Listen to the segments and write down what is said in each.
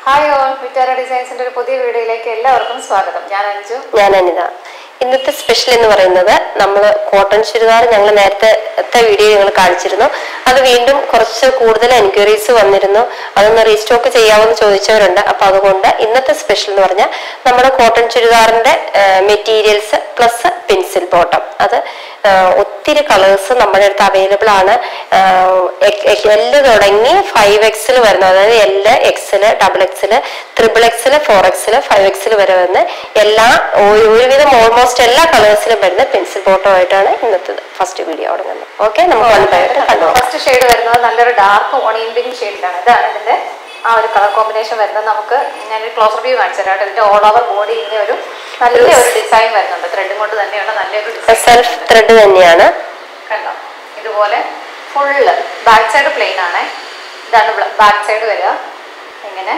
Hi all Vitara ഡിസൈൻസിന്റെ ഒരു പുതിയ വീഡിയോയിലേക്ക് എല്ലാവർക്കും സ്വാഗതം ഞാൻ അഞ്ജു ഞാൻ അനിത ഇന്നത്തെ സ്പെഷ്യൽ എന്ന് പറയുന്നത് നമ്മൾ കോട്ടൺ ചുരിദാർ ഞങ്ങൾ നേരത്തെ വീഡിയോ ഞങ്ങൾ കാണിച്ചിരുന്നു അത് വീണ്ടും കുറച്ച് കൂടുതൽ എൻക്വയറീസ് വന്നിരുന്നു അതൊന്ന് റീസ്റ്റോക്ക് ചെയ്യാമെന്ന് ചോദിച്ചവരുണ്ട് അപ്പൊ അതുകൊണ്ട് ഇന്നത്തെ സ്പെഷ്യൽ എന്ന് പറഞ്ഞാൽ നമ്മുടെ കോട്ടൺ ചുരിദാറിന്റെ മെറ്റീരിയൽസ് പ്ലസ് പെൻസിൽ ബോട്ടം അത് ആ, ഒത്തിരി കളേഴ്സ് നമ്മുടെ അടുത്ത് അവൈലബിൾ ആണ് എല്ല് തുടങ്ങി ഫൈവ് എക്സിൽ വരുന്ന അതായത് L XL double XL triple XL four XL five XL വരെ വരുന്ന എല്ലാ ഒരു- ഒരുവിധം ഓൾമോസ്റ്റ് എല്ലാ കളേഴ്സിലും വരുന്ന പെൻസിൽ ബോട്ടോ ആയിട്ടാണ് ഇന്നത്തെ ഫസ്റ്റ് വീഡിയോ തുടങ്ങുന്നത് ഓക്കെ നമുക്ക് വൺ ബൈ ആയിട്ട് കണ്ടുപോകാം ഫസ്റ്റ് ഷെയ്ഡ് വരുന്നത് നല്ലൊരു ഡാർക്ക് ഓണിയൻ പിങ്ക് ഷെയ്ഡിലാണ് ഇതാണ് ഇതിന്റെ ആ ഒരു കളർ കോമ്പിനേഷൻ വരുന്നത് നമുക്ക് ഞാനൊരു ക്ലോസർ വ്യൂ കാണിച്ചു തരാം കേട്ടോ. ഇതിന്റെ ഓൾ ഓവർ ബോഡി ഇങ്ങനെ ഒരു നല്ല ഒരു ഡിസൈൻ വരുന്നുണ്ട് ത്രെഡും കൊണ്ട് തന്നെയുള്ള നല്ലൊരു ഡിസൈൻ സെൽഫ് ത്രെഡ് തന്നെയാണ് കണ്ടോ ഇതുപോലെ ഫുള്ള് ബാക്ക് സൈഡ് പ്ലെയിൻ ആണ് ഇതാണ് ബാക്ക് സൈഡ് വരിക ഇങ്ങനെ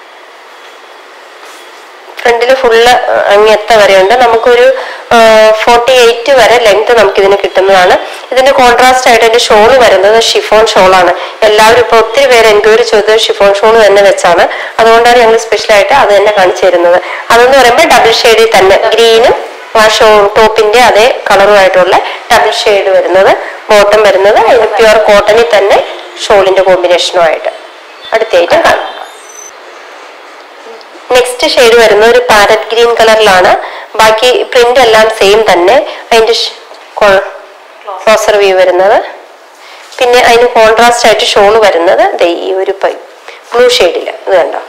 ഫ്രണ്ടിൽ ഫുള്ള് അങ്ങെത്ത വരെയുണ്ട് നമുക്കൊരു ഫോർട്ടി എയ്റ്റ് വരെ ലെങ്ത് നമുക്ക് ഇതിന് കിട്ടുന്നതാണ് ഇതിന്റെ കോൺട്രാസ്റ്റ് ആയിട്ട് ഇതിന്റെ ഷോൾ വരുന്നത് ഷിഫോൺ ഷോളാണ് എല്ലാവരും ഇപ്പൊ ഒത്തിരി പേര് എൻക്വയറി ചെയ്തത് ഷിഫോൺ ഷോൾ തന്നെ വെച്ചാണ് അതുകൊണ്ടാണ് ഞങ്ങൾ സ്പെഷ്യൽ ആയിട്ട് അത് തന്നെ കാണിച്ചു തരുന്നത് അതെന്ന് പറയുമ്പോൾ ഡബിൾ ഷെയ്ഡിൽ തന്നെ ഗ്രീനും ആ ഷോ ടോപ്പിന്റെ അതേ കളറുമായിട്ടുള്ള ഡബിൾ ഷെയ്ഡ് വരുന്നത് ബോട്ടം വരുന്നത് പ്യുവർ കോട്ടണിൽ തന്നെ ഷോളിന്റെ കോമ്പിനേഷനുമായിട്ട് അടുത്തായിട്ട് കാണാം നെക്സ്റ്റ് ഷെയ്ഡ് വരുന്നത് ഒരു പാരറ്റ് ഗ്രീൻ കളറിലാണ് ബാക്കി പ്രിന്റ് എല്ലാം സെയിം തന്നെ അതിന്റെ ക്ലോസർ വ്യൂ വരുന്നത് പിന്നെ അതിന് കോൺട്രാസ്റ്റ് ആയിട്ട് ഷോൾ വരുന്നത് ദേ ഈ ഒരു ബ്ലൂ ഷെയ്ഡിൽ ഇത് കണ്ടോ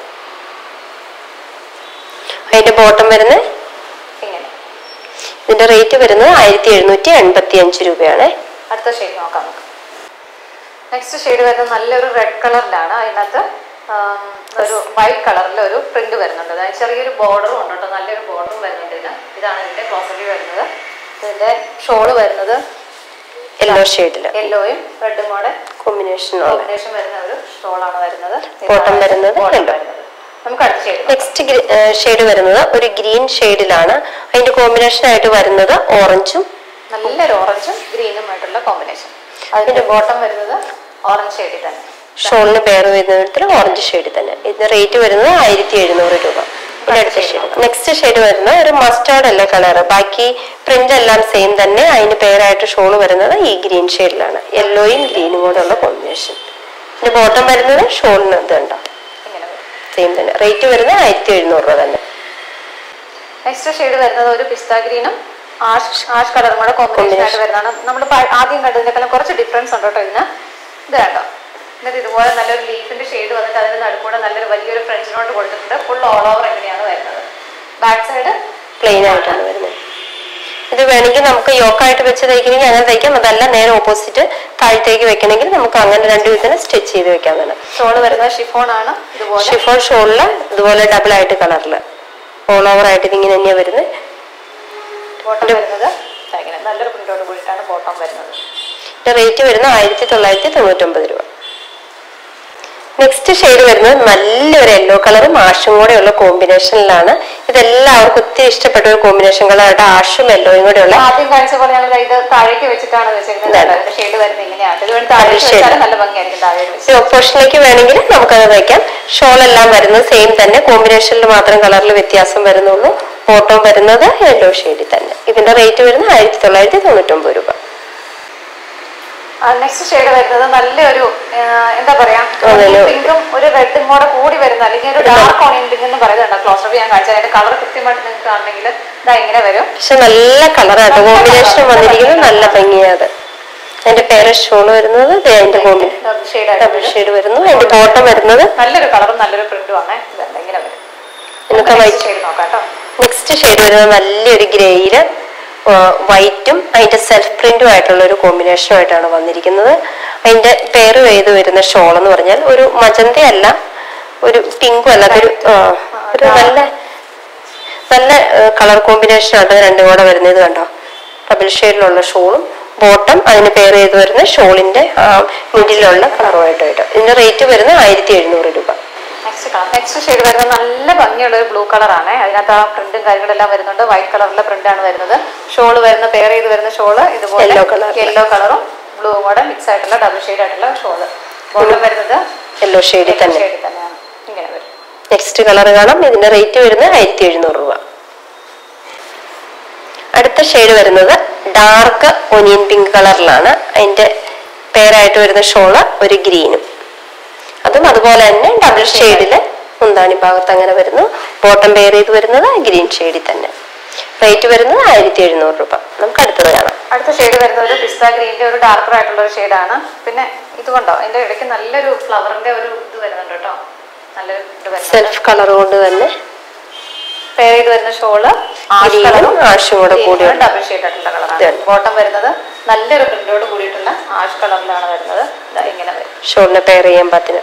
അതിന്റെ ബോട്ടം വരുന്നത് ഇങ്ങനെ ഇതിന്റെ റേറ്റ് വരുന്നത് ആയിരത്തി എഴുന്നൂറ്റി എൺപത്തി അഞ്ച് രൂപയാണ് അടുത്ത ഷെയ്ഡ് നോക്കാം നമുക്ക് നെക്സ്റ്റ് ഷെയ്ഡ് വരുന്നത് നല്ലൊരു റെഡ് കളറിലാണ് അതിനകത്ത് ആം, ഒരു വൈറ്റ് കളറിൽ ഒരു പ്രിന്റ് വരുന്നുണ്ട് അതായത് ചെറിയൊരു ബോർഡറും ഉണ്ട് കേട്ടോ നല്ലൊരു ബോർഡറും വരുന്നുണ്ട് ഇതിന് ഇതാണ് ഇതിന്റെ ക്ലോസറി വരുന്നത് ഇതിന്റെ ഷോള് വരുന്നത് യെല്ലോ ഷെയ്ഡില് യെല്ലോയും റെഡും കൂടെ കോമ്പിനേഷനുള്ള കോമ്പിനേഷൻ വരുന്ന ഒരു ഷോളാണ് വരുന്നത് Bottom വരുന്നത് Bottom yellow. വരുന്നത്. നമുക്ക് അടുത്ത ഷെയ്ഡ് നെക്സ്റ്റ് ഷെയ്ഡ് വരുന്നത് ഒരു ഗ്രീൻ ഷെയ്ഡിലാണ് അതിന്റെ കോമ്പിനേഷൻ ആയിട്ട് വരുന്നത് ഓറഞ്ചും നല്ലൊരു ഓറഞ്ചും ഗ്രീനും ആയിട്ടുള്ള കോമ്പിനേഷൻ അതിന്റെ ബോട്ടം വരുന്നത് ഓറഞ്ച് ഷെയ്ഡിൽ തന്നെ ഷോളിന് പേർ വരുന്ന വിധത്തിൽ ഓറഞ്ച് ഷെയ്ഡ് തന്നെ ഇതിന്റെ റേറ്റ് വരുന്നത് ആയിരത്തി എഴുന്നൂറ് രൂപ പിന്നെ അടുത്ത ഷെയ്ഡ് നെക്സ്റ്റ് ഷെയ്ഡ് വരുന്നത് ഒരു മസ്റ്റാർഡ് അല്ല കളർ ബാക്കി പ്രിന്റ് എല്ലാം സെയിം തന്നെ അതിന് പേരായിട്ട് ഷോൾ വരുന്നത് ഈ ഗ്രീൻ ഷെയ്ഡിലാണ് യെല്ലോയും ഗ്രീനും കൂടെ ഉള്ള കോമ്പിനേഷൻ ഇതിന്റെ ബോട്ടം വരുന്നത് ഷോളിന് ഇത് ഉണ്ടോ ഇങ്ങനെ വരും സെയിം തന്നെ റേറ്റ് വരുന്നത് ആയിരത്തി എഴുന്നൂറ് രൂപ തന്നെ നെക്സ്റ്റ് ഷെയ്ഡ് വരുന്നത് ഒരു പിസ്ത ഗ്രീനും ആഷ് ആഷ് കളറും കൂടെ കോമ്പിനേഷൻ ആയിട്ട് വരുന്നതാണ് നമ്മൾ ആദ്യം കണ്ടതിനേക്കാളും കുറച്ച് ഡിഫറൻസ് ഉണ്ട് കേട്ടോ ഇതിന് ഇത് കണ്ടോ എന്നിട്ട് ഇതുപോലെ നല്ലൊരു ലീഫിന്റെ ഷെയ്ഡ് വന്നിട്ട് അതിന് നടുക്കൂടെ നല്ലൊരു വലിയൊരു ഫ്രഞ്ച് നോട്ട് കൊടുത്തിട്ടുണ്ട് ഫുൾ ഓൾ ഓവർ എങ്ങനെയാണ് വരുന്നത് ബാക്ക് സൈഡ് പ്ലെയിൻ ആയിട്ടാണ് വരുന്നത് ഇത് വേണമെങ്കിൽ നമുക്ക് യോക്കായിട്ട് വെച്ച് തയ്ക്കണമെങ്കിൽ അങ്ങനെ തയ്ക്കാം അതല്ല നേരെ ഓപ്പോസിറ്റ് താഴത്തേക്ക് വെക്കണമെങ്കിൽ നമുക്ക് അങ്ങനെ രണ്ടു വിധത്തിന് സ്റ്റിച്ച് ചെയ്ത് വെക്കാൻ തന്നെ ഷോള് വരുന്നത് ഷിഫോൺ ആണ് ഇതുപോലെ ഷിഫോൺ ഷോളില് ഇതുപോലെ ഡബിൾ ആയിട്ട് കളറില് ഓൾ ഓവർ ആയിട്ട് ഇതിങ്ങനെ തന്നെയാണ് വരുന്നത് ബോട്ടം വരുന്നത് ഇങ്ങനെ നല്ലൊരു പ്രിന്റോട് കൂടിയിട്ടാണ് ബോട്ടം വരുന്നത് ഇതിന്റെ റേറ്റ് വരുന്നത് ആയിരത്തി തൊള്ളായിരത്തി തൊണ്ണൂറ്റൊമ്പത് രൂപ നെക്സ്റ്റ് ഷെയ്ഡ് വരുന്നത് നല്ലൊരു യെല്ലോ കളറും ആഷും കൂടെയുള്ള കോമ്പിനേഷനിലാണ് ഇതെല്ലാവർക്കും ഒത്തിരി ഇഷ്ടപ്പെട്ട ഒരു കോമ്പിനേഷൻ കളറായിട്ട് ആഷും യെല്ലോയും കൂടെയുള്ള ആദ്യം കാണിച്ച പോലെ ഞങ്ങൾ ഇത് താഴേക്ക് വെച്ചിട്ടാണ് വെച്ചിരുന്നത് ഷെയ്ഡ് വരുന്നത് ഇങ്ങനെയാണ് ഇത് വേണ്ടി താഴേക്ക് shade. വെച്ചാൽ നല്ല ഭംഗിയായിരിക്കും താഴേക്ക് വെച്ച് ഓപ്പോഷനിലേക്ക് വേണമെങ്കിൽ നമുക്കത് വയ്ക്കാം ഷോൾ എല്ലാം വരുന്നത് സെയിം തന്നെ കോമ്പിനേഷനിൽ മാത്രം കളറിൽ വ്യത്യാസം വരുന്നുള്ളൂ ബോട്ടം വരുന്നത് യെല്ലോ ഷെയ്ഡിൽ തന്നെ ഇതിന്റെ റേറ്റ് വരുന്നത് ആയിരത്തി തൊള്ളായിരത്തി തൊണ്ണൂറ്റൊമ്പത് രൂപ നെക്സ്റ്റ് ഷെയ്ഡ് വരുന്നത് നല്ലൊരു ആ, എന്താ പറയാ അതല്ലോ. പിങ്കും ഒരു റെഡും കൂടെ കൂടി വരുന്ന അല്ലെങ്കിൽ ഒരു ഡാർക്ക് ഓണിയൻ പിങ്ക് എന്ന് പറയുന്നുണ്ട് ക്ലോസ് ഞാൻ കാണിച്ചത് അതിന്റെ കളർ കൃത്യമായിട്ട് നിങ്ങൾക്ക് കാണണമെങ്കിൽ ഇതാ ഇങ്ങനെ വരും പക്ഷെ നല്ല കളറാണ് കോമ്പിനേഷൻ വന്നിരിക്കുന്നത് നല്ല ഭംഗിയാണ് അതിന്റെ പേര് ഷോൾ വരുന്നത് ദേ അതിന്റെ combination double shade double shade വരുന്നു അതിന്റെ ബോട്ടം വരുന്നത് നല്ലൊരു കളറും നല്ലൊരു പ്രിന്റും ആണ് ഇതല്ല ഇങ്ങനെ വരും ഇന്നത്തെ വൈറ്റ് ഷെയ്ഡ് നോക്കാം കേട്ടോ നെക്സ്റ്റ് ഷെയ്ഡ് വരുന്നത് നല്ലൊരു ഗ്രേയില് വൈറ്റും അതിന്റെ സെൽഫ് പ്രിന്റും ആയിട്ടുള്ള ഒരു കോമ്പിനേഷനും ആയിട്ടാണ് വന്നിരിക്കുന്നത് അതിന്റെ പേര് ചെയ്ത് വരുന്ന ഷോൾ എന്ന് പറഞ്ഞാൽ ഒരു മജന്ത അല്ല ഒരു പിങ്കും അല്ല അതൊരു ആ, ഒരു നല്ല നല്ല കളർ കോമ്പിനേഷൻ ആണ് രണ്ടും കൂടെ വരുന്നത് ഇത് കണ്ടോ ഡബിൾ ഷെയ്ഡിലുള്ള ഷോളും ബോട്ടം അതിന് പേർ ചെയ്ത് വരുന്ന ഷോളിന്റെ മിഡിലുള്ള കളറുമായിട്ടായിട്ട് ഇതിന്റെ റേറ്റ് വരുന്നത് ആയിരത്തി എഴുന്നൂറ് രൂപ നെക്സ്റ്റ് കളർ നെക്സ്റ്റ് ഷെയ്ഡ് വരുന്നത് നല്ല ഭംഗിയുള്ള ഒരു ബ്ലൂ കളറാണ് അതിനകത്ത് ആ പ്രിന്റും കാര്യങ്ങളെല്ലാം വരുന്നുണ്ട് വൈറ്റ് കളറിലെ പ്രിന്റ് ആണ് വരുന്നത് ഷോള് വരുന്ന പെയർ ചെയ്ത് വരുന്ന ഷോള് ഇതുപോലെ Yellow colour. യെല്ലോ കളറും ബ്ലൂ കൂടെ മിക്സ് ആയിട്ടുള്ള ഡബിൾ ഷെയ്ഡ് ആയിട്ടുള്ള ഷോള് ബോട്ടം വരുന്നത് യെല്ലോ ഷെയ്ഡിൽ തന്നെ ഷെയ്ഡിൽ തന്നെയാണ് ഇങ്ങനെ വരും നെക്സ്റ്റ് കളർ കാണാം ഇതിന്റെ റേറ്റ് വരുന്നത് ആയിരത്തി എഴുന്നൂറ് രൂപ അടുത്ത ഷെയ്ഡ് വരുന്നത് ഡാർക്ക് ഒനിയൻ പിങ്ക് കളറിലാണ് അതിന്റെ പേരായിട്ട് വരുന്ന ഷോള് ഒരു ഗ്രീനും അതും അതുപോലെ തന്നെ ഡബിൾ ഷെയ്ഡില് മുന്താണി ഭാഗത്ത് അങ്ങനെ വരുന്നു ബോട്ടം പെയർ ചെയ്ത് വരുന്നത് ഗ്രീൻ ഷെയ്ഡിൽ തന്നെ റേറ്റ് വരുന്നത് ആയിരത്തി എഴുന്നൂറ് രൂപ നമുക്ക് അടുത്തത് കാണാം അടുത്ത ഷെയ്ഡ് വരുന്നത് ഒരു പിസ്ത ഗ്രീനിന്റെ ഒരു ഡാർക്കർ ആയിട്ടുള്ള ഒരു ഷെയ്ഡാണ് പിന്നെ ഇത് കൊണ്ടോ അതിന്റെ ഇടയ്ക്ക് നല്ലൊരു ഫ്ലവറിന്റെ ഒരു ഇത് വരുന്നുണ്ട് കേട്ടോ നല്ലൊരു ഇത് വരുന്നുണ്ട് സെൽഫ് കളർ കൊണ്ട് തന്നെ പെയർ ചെയ്ത് വരുന്ന ഷോള് ആഷ് Green ഉം കളറും ആഷും കൂടെ കൂടിയുള്ള ഡബിൾ ഷെയ്ഡ് ആയിട്ടുള്ള കളറാണ് ഇതാണ്. ബോട്ടം വരുന്നത് നല്ലൊരു പ്രിന്റോട് കൂടിയിട്ടുള്ള ആഷ് കളറിലാണ് വരുന്നത് ദാ ഇങ്ങനെ വരും ഷോളിനെ പെയർ ചെയ്യാൻ പറ്റുന്ന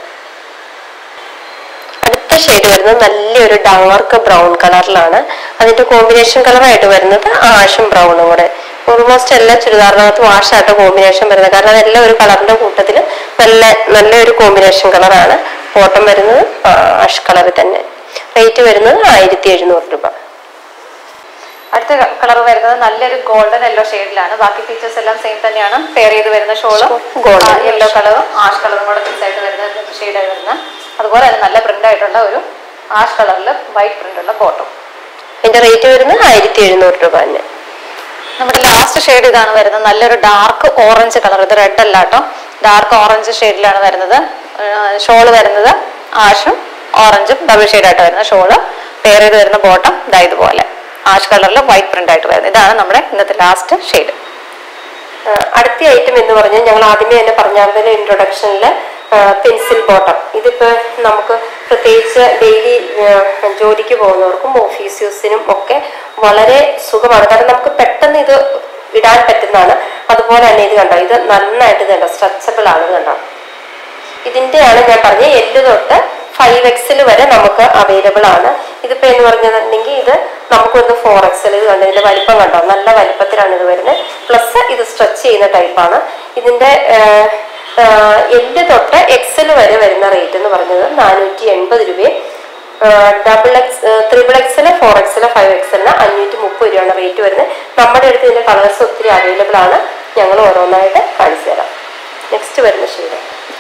അടുത്ത ഷെയ്ഡ് വരുന്നത് നല്ലൊരു ഡാർക്ക് ബ്രൗൺ കളറിലാണ് അതിന്റെ കോമ്പിനേഷൻ കളറായിട്ട് വരുന്നത് ആഷും ബ്രൗണും കൂടെ ഓൾമോസ്റ്റ് എല്ലാ ചുരിദാറിനകത്തും ആഷായിട്ട് കോമ്പിനേഷൻ വരുന്നത് കാരണം അതെല്ലാം ഒരു കളറിന്റെ കൂട്ടത്തിൽ നല്ല നല്ലൊരു കോമ്പിനേഷൻ കളറാണ് ബോട്ടം വരുന്നത് ആഷ് കളറിൽ തന്നെ റേറ്റ് വരുന്നത് ആയിരത്തി എഴുന്നൂറ് രൂപ അടുത്ത കളർ വരുന്നത് നല്ലൊരു ഗോൾഡൻ യെല്ലോ ഷെയ്ഡിലാണ് ബാക്കി ഫീച്ചേഴ്സ് എല്ലാം സെയിം തന്നെയാണ് പെയർ ചെയ്ത് വരുന്ന ഷോള് golden യെല്ലോ കളറും ആഷ് കളറും കൂടെ മിക്സ് ആയിട്ട് വരുന്ന ഷെയ്ഡായി വരുന്ന അതുപോലെ തന്നെ നല്ല പ്രിന്റ് ആയിട്ടുള്ള ഒരു ആഷ് കളറിൽ വൈറ്റ് പ്രിന്റ് ഉള്ള ബോട്ടം അതിന്റെ റേറ്റ് വരുന്നത് ആയിരത്തി എഴുന്നൂറ് രൂപ തന്നെ നമ്മുടെ ലാസ്റ്റ് ഷെയ്ഡ് ഇതാണ് വരുന്നത് നല്ലൊരു ഡാർക്ക് ഓറഞ്ച് കളർ ഇത് റെഡ് അല്ല കേട്ടോ ഡാർക്ക് ഓറഞ്ച് ഷെയ്ഡിലാണ് വരുന്നത് ഷോള് വരുന്നത് ആഷും ഓറഞ്ചും ഡബിൾ ആയിട്ട് വരുന്ന ഷോള് പെയർ ചെയ്ത് വരുന്ന ബോട്ടം ഇതാ ഇതുപോലെ ആഷ് കളറിൽ വൈറ്റ് പ്രിന്റ് ആയിട്ട് വരുന്നത് ഇതാണ് നമ്മുടെ ഇന്നത്തെ ലാസ്റ്റ് ഷെയ്ഡ് ആ, അടുത്ത ഐറ്റം എന്ന് പറഞ്ഞാൽ ഞങ്ങൾ ആദ്യമേ തന്നെ പറഞ്ഞ ഇൻട്രൊഡക്ഷനിൽ പെൻസിൽ ബോട്ടം ഇതിപ്പോ നമുക്ക് പ്രത്യേകിച്ച് ഡെയിലി ജോലിക്ക് പോകുന്നവർക്കും ഓഫീസ് യൂസിനും ഒക്കെ വളരെ സുഖമാണ് കാരണം നമുക്ക് പെട്ടെന്ന് ഇത് ഇടാൻ പറ്റുന്നതാണ് അതുപോലെ തന്നെ ഇത് കണ്ടോ ഇത് നന്നായിട്ട് ഇത് കണ്ടോ സ്ട്രെച്ചബിൾ ആണ് ഇത് കണ്ടോ ഇതിന്റെയാണ് ഞാൻ പറഞ്ഞ എല്ല് തൊട്ട് ഫൈവ് എക്സിൽ വരെ നമുക്ക് അവൈലബിൾ ആണ് ഇതിപ്പോ എന്ന് പറഞ്ഞിട്ടുണ്ടെങ്കിൽ ഇത് നമുക്ക് വരുന്ന ഫോർ എക്സൽ ഇത് കണ്ടോ ഇതിന്റെ വലിപ്പം കണ്ടോ നല്ല വലിപ്പത്തിലാണ് ഇത് വരുന്നത് പ്ലസ് ഇത് സ്ട്രെച്ച് ചെയ്യുന്ന ടൈപ്പാണ് ഇതിന്റെ ആഹ്, ആഹ്, എല്ല് തൊട്ട് എക്സൽ വരെ വരുന്ന റേറ്റ് എന്ന് പറഞ്ഞത് നാനൂറ്റി എൺപത് രൂപയും double X triple XL four XL five എക്സലിന് അഞ്ഞൂറ്റി മുപ്പത് രൂപയാണ് റേറ്റ് വരുന്നത് നമ്മുടെ അടുത്ത് ഇതിന്റെ കളേഴ്സ് ഒത്തിരി അവൈലബിൾ ആണ് ഞങ്ങൾ ഓരോന്നായിട്ട് കാണിച്ചു തരാം നെക്സ്റ്റ് വരുന്ന ഷെയ്ഡ്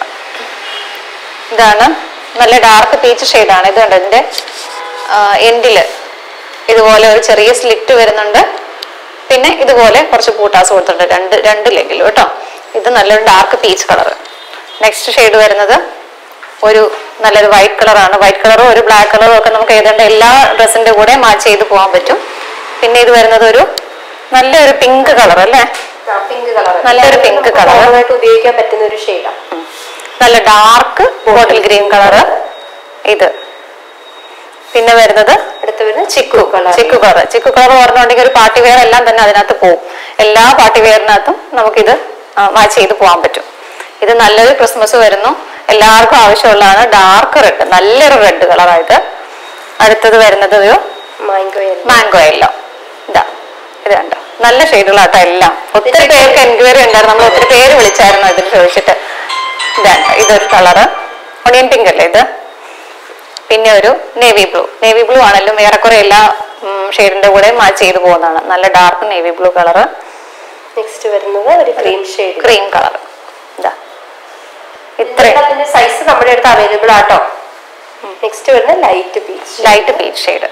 ഇതാണ് നല്ല ഡാർക്ക് പീച്ച് ഷെയ്ഡാണ് ഇത് കണ്ടോ ഇതിന്റെ എൻഡില് ഇതുപോലെ ഒരു ചെറിയ സ്ലിറ്റ് വരുന്നുണ്ട് പിന്നെ ഇതുപോലെ കുറച്ച് പൂട്ടാസ് കൊടുത്തിട്ടുണ്ട് രണ്ട് രണ്ട് ലെഗിലും കേട്ടോ ഇത് നല്ലൊരു dark peach colour next shade വരുന്നത് ഒരു നല്ലൊരു വൈറ്റ് കളറാണ് വൈറ്റ് കളറും ഒരു ബ്ലാക്ക് കളറും ഒക്കെ നമുക്ക് ഏതാണ്ട് എല്ലാ ഡ്രസ്സിന്റെ കൂടെ മാച്ച് ചെയ്ത് പോകാൻ പറ്റും പിന്നെ ഇത് വരുന്നത് ഒരു നല്ലൊരു പിങ്ക് കളർ അല്ലേ പിങ്ക് കളർ നല്ലൊരു pink colour. ആയിട്ട് ഉപയോഗിക്കാൻ പറ്റുന്ന ഒരു ഷെയ്ഡാണ് നല്ല ഡാർക്ക് ബോട്ടിൽ ഗ്രീൻ കളറ് ഇത് പിന്നെ വരുന്നത് അടുത്ത് വരുന്നത് chikoo colour chikoo colour chikoo colour പറഞ്ഞുണ്ടെങ്കിൽ ഒരു പാർട്ടി വെയർ എല്ലാം തന്നെ അതിനകത്ത് പോകും എല്ലാ പാർട്ടി വെയറിനകത്തും നമുക്കിത് മാച്ച് ചെയ്ത് പോകാൻ പറ്റും ഇത് നല്ലൊരു ക്രിസ്മസ് വരുന്നു എല്ലാവർക്കും ആവശ്യമുള്ളതാണ് ഡാർക്ക് റെഡ് നല്ലൊരു റെഡ് കളറായത് അടുത്തത് വരുന്നത് ഒരു മാംഗോ മാംഗോ യെല്ലോ ഇതാ ഇത് കണ്ടോ നല്ല ഷെയ്ഡുകളാട്ടോ എല്ലാം ഒത്തിരി പേർക്ക് എൻക്വയറി ഉണ്ടായിരുന്നു നമ്മൾ ഒത്തിരി പേര് വിളിച്ചായിരുന്നു ഇതിൽ ചോദിച്ചിട്ട് ഇതാണ്ട ഇതൊരു കളറ് ഒണിയൻ പിങ്ക് അല്ലേ ഇത് പിന്നെ ഒരു നേവി ബ്ലൂ നേവി ബ്ലൂ ആണെങ്കിലും ഏറെക്കുറെ എല്ലാ ഷെയ്ഡിന്റെ കൂടെ മാച്ച് ചെയ്ത് പോകുന്നതാണ് നല്ല dark navy blue colour next വരുന്നത് ഒരു ക്രീം ഷെയ്ഡ് ക്രീം കളർ ഇതാ ഇത്രയും അതിന്റെ സൈസ് നമ്മുടെ അടുത്ത് അവൈലബിൾ ആട്ടോ നെക്സ്റ്റ് വരുന്നത് light peach light peach shade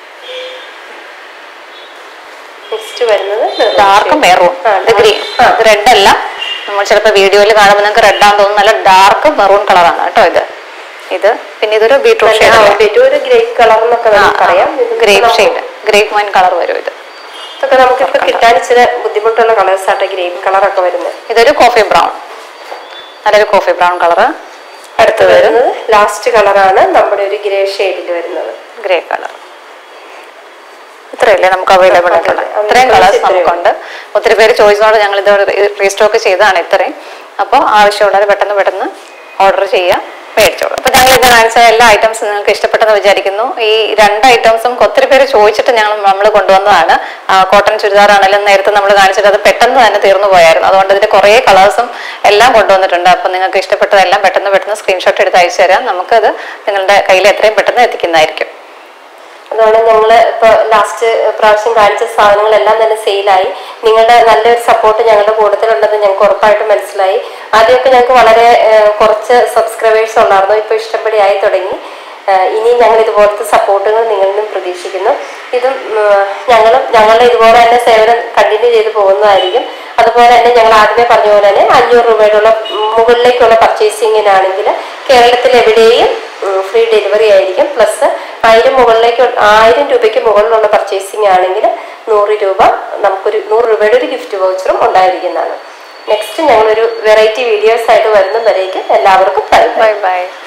next വരുന്നത് ഡാർക്ക് മെറൂൺ ഇത് ഗ്രീൻ ഇത് റെഡ് അല്ല നമ്മൾ ചിലപ്പോൾ വീഡിയോയിൽ കാണുമ്പോൾ നിങ്ങൾക്ക് റെഡ് ആണെന്ന് തോന്നുന്നു നല്ല ഡാർക്ക് മെറൂൺ കളറാണ് കേട്ടോ ഇത് ഇത് പിന്നെ ഇതൊരു ബീട്രൂട്ട് ഷെയ്ഡ് ഒരു ഗ്രേപ്പ് കളർ എന്നൊക്കെ നമുക്ക് പറയാം ഇത് ഗ്രേപ്പ് നമുക്ക് ഷെയ്ഡ് ഗ്രേപ്പ് വൈൻ കളർ വരും ഇത് ഇതൊക്കെ നമുക്കിപ്പോ കിട്ടാൻ ഇച്ചിരി ബുദ്ധിമുട്ടുള്ള കളേഴ്സ് ആട്ടെ ഗ്രേപ്പ് കളർ ഒക്കെ വരുന്നത് ഇതൊരു കോഫി ബ്രൗൺ നല്ലൊരു കോഫി ബ്രൗൺ കളർ അടുത്ത് വരുന്നത് ലാസ്റ്റ് കളറാണ് നമ്മുടെ ഒരു ഗ്രേ ഷെയ്ഡിൽ വരുന്നത് ഗ്രേ കളർ ഇത്രയല്ലേ നമുക്ക് അവൈലബിൾ അതെ, ആയിട്ടുള്ളത് അതെ. ഇത്രയും available കളേഴ്സ് ഇത്രയേ നമുക്കുണ്ട് ഒത്തിരി പേര് ചോദിച്ചതുകൊണ്ട് ഞങ്ങൾ ഇത് റീസ്റ്റോക്ക് ചെയ്തതാണ് ഇത്രയും അപ്പോൾ ആവശ്യമുള്ളത് പെട്ടെന്ന് പെട്ടെന്ന് ഓർഡർ ചെയ്യുക മേടിച്ചോളൂ അപ്പോൾ ഞങ്ങൾ ഇത് കാണിച്ച എല്ലാ ഐറ്റംസും നിങ്ങൾക്ക് ഇഷ്ടപ്പെട്ടെന്ന് വിചാരിക്കുന്നു ഈ രണ്ട് ഐറ്റംസും ഒത്തിരി പേര് ചോദിച്ചിട്ട് ഞങ്ങൾ നമ്മൾ കൊണ്ടുവന്നതാണ് കോട്ടൺ ചുരിദാർ ആണെങ്കിലും നേരത്തെ നമ്മൾ കാണിച്ചിട്ട് അത് പെട്ടെന്ന് തന്നെ തീർന്നു പോയായിരുന്നു അതുകൊണ്ട് ഇതിന്റെ കുറേ കളേഴ്സും എല്ലാം കൊണ്ടുവന്നിട്ടുണ്ട് അപ്പോൾ നിങ്ങൾക്ക് ഇഷ്ടപ്പെട്ടതെല്ലാം പെട്ടെന്ന് പെട്ടെന്ന് സ്ക്രീൻഷോട്ട് എടുത്ത് അയച്ചു തരാം നമുക്കത് നിങ്ങളുടെ കയ്യിൽ എത്രയും പെട്ടെന്ന് എത്തിക്കുന്നതായിരിക്കും അതുകൊണ്ട് ഞങ്ങൾ ഇപ്പൊ ലാസ്റ്റ് പ്രാവശ്യം കാണിച്ച സാധനങ്ങളെല്ലാം തന്നെ സെയിലായി നിങ്ങളുടെ നല്ലൊരു സപ്പോർട്ട് ഞങ്ങളുടെ കൂട്ടത്തിലുണ്ടെന്ന് ഞങ്ങൾക്ക് ഉറപ്പായിട്ട് മനസ്സിലായി ആദ്യമൊക്കെ ഞങ്ങൾക്ക് വളരെ ഏഹ്, കുറച്ച് സബ്സ്ക്രൈബേഴ്സ് ഉണ്ടായിരുന്നു ഇപ്പൊ ഇഷ്ടംപടി ആയി തുടങ്ങി ഏഹ് ഇനി ഞങ്ങൾ ഇതുപോലത്തെ സപ്പോർട്ടുകൾ നിങ്ങളിൽ നിന്നും പ്രതീക്ഷിക്കുന്നു ഇതും ഉം, ഞങ്ങളും ഞങ്ങളുടെ ഇതുപോലെ തന്നെ സേവനം കണ്ടിന്യൂ ചെയ്ത് പോകുന്നതായിരിക്കും അതുപോലെ തന്നെ ഞങ്ങൾ ആദ്യമേ പറഞ്ഞ പോലെ തന്നെ അഞ്ഞൂറ് രൂപയുടെ മുകളിലേക്കുള്ള പർച്ചേസിങ്ങിനാണെങ്കിൽ കേരളത്തിൽ എവിടെയും ഫ്രീ ഡെലിവറി ആയിരിക്കും പ്ലസ് ആയിരം മുകളിലേക്ക് ആയിരം രൂപയ്ക്ക് മുകളിലുള്ള പർച്ചേസിങ് ആണെങ്കിൽ നൂറ് രൂപ നമുക്കൊരു നൂറ് രൂപയുടെ ഒരു ഗിഫ്റ്റ് വൗച്ചറും ഉണ്ടായിരിക്കുന്നതാണ് നെക്സ്റ്റ് ഞങ്ങളൊരു വെറൈറ്റി വീഡിയോസ് ആയിട്ട് വരുന്നവരേക്കും എല്ലാവർക്കും ബൈ ബൈ ബൈ ബൈ